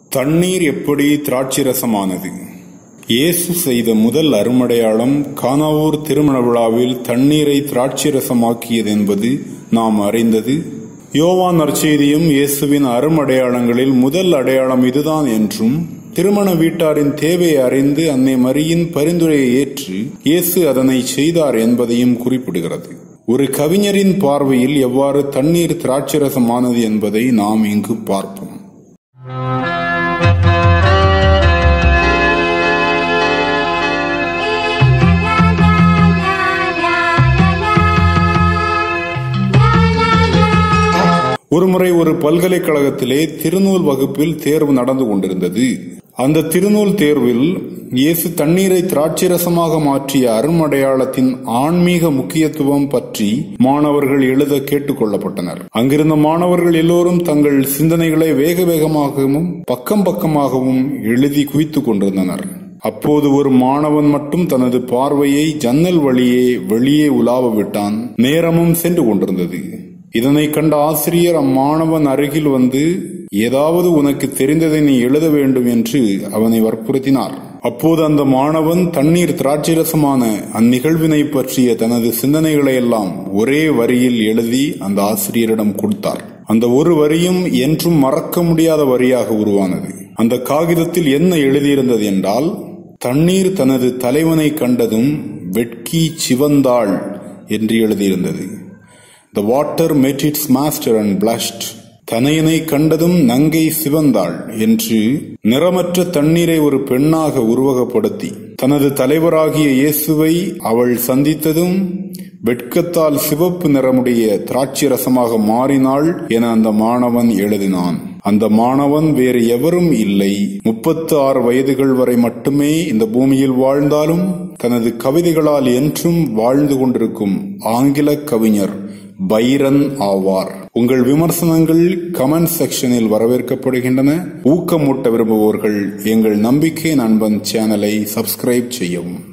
தண்ணீர் எப்படி திராட்சரசமானது இயேசு செய்த முதல் அருமடையாளம் கானாவூர் திருமண விழாவில் தண்ணீரை திராட்சரசமாக்கியது என்பது நாம் அறிந்தது யோவான் நற்செய்தியும் இயேசுவின் அருமடையாளங்களில் முதல் அடையாளம் இதுதான் என்றும் திருமண வீட்டாரின் தேவையை அறிந்து அன்னை மரியின் பரிந்துரையை ஏற்று இயேசு அதனை செய்தார் என்பதையும் குறிப்பிடுகிறது ஒரு கவிஞரின் பார்வையில் எவ்வாறு தண்ணீர் திராட்சரசமானது என்பதை நாம் இங்கு பார்ப்போம் ஒருமுறை ஒரு பல்கலைக்கழகத்திலே திருநூல் வகுப்பில் தேர்வு நடந்து கொண்டிருந்தது அந்த திருநூல் தேர்வில் இயேசு தண்ணீரை திராட்சரசமாக மாற்றிய அருமடையாளத்தின் ஆன்மீக முக்கியத்துவம் பற்றி மாணவர்கள் எழுத கேட்டுக் கொள்ளப்பட்டனர் அங்கிருந்த மாணவர்கள் எல்லோரும் தங்கள் சிந்தனைகளை வேக வேகமாகவும் பக்கம் பக்கமாகவும் எழுதி குவித்துக் கொண்டிருந்தனர் அப்போது ஒரு மாணவன் மட்டும் தனது பார்வையை ஜன்னல் வழியே வெளியே உலாவ விட்டான் நேரமும் சென்று கொண்டிருந்தது இதனை கண்ட ஆசிரியர் அம்மாணவன் அருகில் வந்து ஏதாவது உனக்கு தெரிந்ததை நீ எழுத வேண்டும் என்று அவனை வற்புறுத்தினார் அப்போது அந்த மாணவன் தண்ணீர் திராட்சரசமான அந்நிகழ்வினை பற்றிய தனது சிந்தனைகளை எல்லாம் ஒரே வரியில் எழுதி அந்த ஆசிரியரிடம் கொடுத்தார் அந்த ஒரு வரியும் என்றும் மறக்க முடியாத வரியாக உருவானது அந்த காகிதத்தில் என்ன எழுதியிருந்தது என்றால் தண்ணீர் தனது தலைவனை கண்டதும் வெட்கி சிவந்தாள் என்று எழுதியிருந்தது the water met its master and blushed தனையனை கண்டதும் நங்கை சிவந்தாள் என்று நிறமற்ற தண்ணீரை ஒரு பெண்ணாக உருவகப்படுத்தி தனது தலைவராகிய இயேசுவை அவள் சந்தித்ததும் வெட்கத்தால் சிவப்பு நிறமுடைய திராட்சை ரசமாக மாறினாள் என அந்த மாணவன் எழுதினான் அந்த மாணவன் வேறு எவரும் இல்லை முப்பத்து ஆறு வயதுகள் வரை மட்டுமே இந்த பூமியில் வாழ்ந்தாலும் தனது கவிதைகளால் என்றும் வாழ்ந்து கொண்டிருக்கும் ஆங்கில கவிஞர் பைரன் ஆவார் உங்கள் விமர்சனங்கள் கமெண்ட் செக்ஷனில் வரவேற்கப்படுகின்றன ஊக்கமூட்ட விரும்புவோர்கள் எங்கள் நம்பிக்கை நண்பன் சேனலை சப்ஸ்கிரைப் செய்யவும்